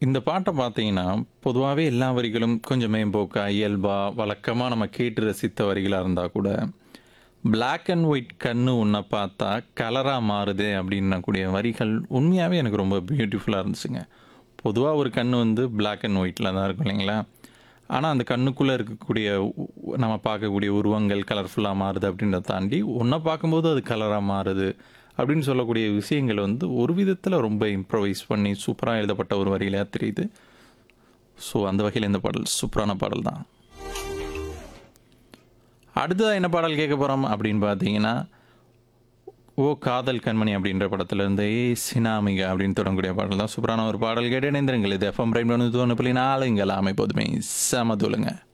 இந்த பாட்டை பார்த்தீங்கன்னா, பொதுவாவே எல்லா வரிகளும் கொஞ்சம் மேம்போக்கா, இயல்பா, வழக்கமா நம்ம கேட்டு ரசித்த வரிகளா இருந்தா கூட, பிளாக் அண்ட் ஒயிட் கண்ணு உன்ன பார்த்தா கலரா மாறுதே அப்படின்னக்கூடிய வரிகள் உண்மையாவே எனக்கு ரொம்ப பியூட்டிஃபுல்லா இருந்துச்சுங்க. பொதுவா ஒரு கண்ணு வந்து பிளாக் அண்ட் ஒயிட்ல தான் இருக்கும் இல்லைங்களா? ஆனா அந்த கண்ணுக்குள்ள இருக்கக்கூடிய உ நம்ம பார்க்கக்கூடிய உருவங்கள் கலர்ஃபுல்லா மாறுது அப்படின்றத தாண்டி, உன்ன பார்க்கும்போது அது கலரா மாறுது அப்படின்னு சொல்லக்கூடிய விஷயங்கள் வந்து ஒரு விதத்துல ரொம்ப இம்ப்ரவைஸ் பண்ணி சூப்பரா எழுதப்பட்ட ஒரு வரியிலயா தெரியுது. ஸோ அந்த வகையில இந்த பாடல் சூப்பரான பாடல் தான். அடுத்ததா என்ன பாடல் கேட்க போறோம் அப்படின்னு பார்த்தீங்கன்னா, ஓ காதல் கண்மணி அப்படின்ற படத்திலிருந்து ஏ சினாமிக அப்படின்னு தொடங்கக்கூடிய பாடல் தான். சூப்பரான ஒரு பாடல் கேட்டு இணைந்திருங்கள். இது எஃப்எம் பிரைம் 91.4 இங்க எல்லாமே எப்போதுமே செம தூளுங்க.